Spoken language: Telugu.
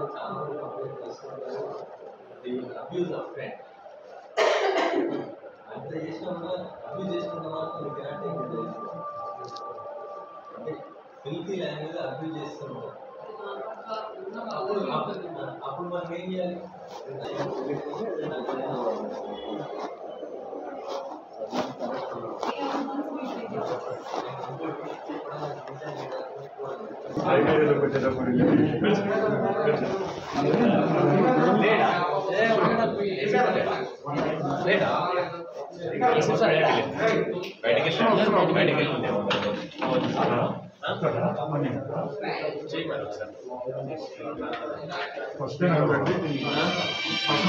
చాలా మంది కంప్లైంట్ చేస్తుంటారు ది అబ్యూజ్ ఆఫ్ ఫ్రెండ్ అంత చేసినా కూడా అబ్యూజ్ చేసుకున్న వాళ్ళు మీకు ఎలాంటి అంటే ఫిల్తీ లాంగ్వేజ్ అబ్యూజ్ చేస్తుంటారు అప్పుడు అప్పుడు అప్పుడు మనం ఏం చేయాలి లైబ్రరీలో పెట్టేటప్పుడు ఫస్ట్ టైం కాబట్టి